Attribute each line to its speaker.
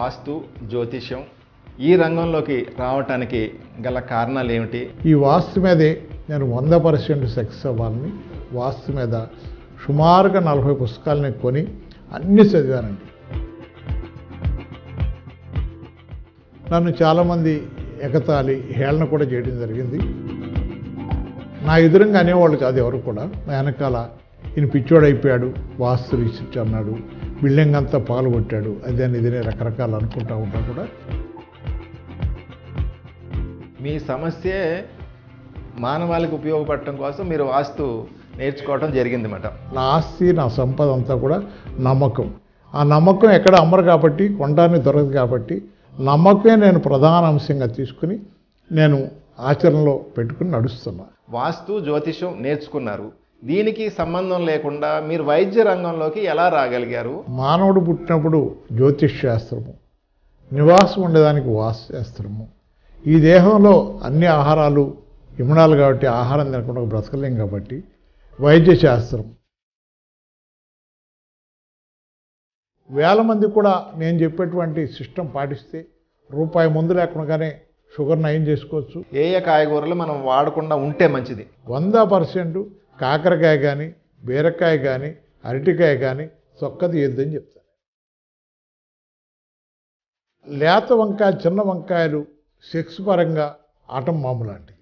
Speaker 1: వాస్తు జ్యోతిష్యం ఈ రంగంలోకి రావటానికి గల కారణాలు ఏమిటి
Speaker 2: ఈ వాస్తు మీదే నేను వంద పర్సెంట్ సక్సెస్ అవ్వాలని వాస్తు మీద సుమారుగా నలభై పుస్తకాలని కొని అన్నీ చదివానండి నన్ను చాలామంది ఎగతాళి హేళన కూడా చేయడం జరిగింది నా ఎదురుగా అనేవాళ్ళు కాదు ఎవరు కూడా నా వెనకాల ఈయన పిచ్చోడైపోయాడు వాస్తు రీసెర్చ్ అన్నాడు బిల్డింగ్ అంతా పగలగొట్టాడు అదని ఇదని రకరకాలు అనుకుంటా ఉంటా కూడా
Speaker 1: మీ సమస్యే మానవాళికి ఉపయోగపడటం కోసం మీరు వాస్తు నేర్చుకోవడం జరిగిందన్నమాట
Speaker 2: నా ఆస్తి నా సంపద అంతా కూడా నమ్మకం ఆ నమ్మకం ఎక్కడ అమ్మరు కాబట్టి కొనడానికి దొరకదు కాబట్టి నమ్మకమే నేను ప్రధాన అంశంగా తీసుకుని నేను ఆచరణలో పెట్టుకుని నడుస్తున్నా
Speaker 1: వాస్తు జ్యోతిష్యం నేర్చుకున్నారు దీనికి సంబంధం లేకుండా మీరు వైద్య రంగంలోకి ఎలా రాగలిగారు
Speaker 2: మానవుడు పుట్టినప్పుడు జ్యోతిష్ శాస్త్రము నివాసం ఉండేదానికి వాస్తు శాస్త్రము ఈ దేహంలో అన్ని ఆహారాలు ఇమ్మడాలు కాబట్టి ఆహారం తినకుండా బ్రతకలేం కాబట్టి వైద్య శాస్త్రం వేల మంది కూడా నేను చెప్పేటువంటి సిస్టమ్ పాటిస్తే రూపాయి ముందు లేకుండానే షుగర్ నయం చేసుకోవచ్చు
Speaker 1: ఏ ఏ కాయగూరలు మనం వాడకుండా ఉంటే మంచిది
Speaker 2: వంద పర్సెంట్ కాకరకాయ కానీ బీరకాయ కానీ అరటికాయ కానీ చొక్క తీయొద్దని చెప్తాను లేత వంకాయ చిన్న వంకాయలు సెక్స్ పరంగా ఆటం మామూలు లాంటివి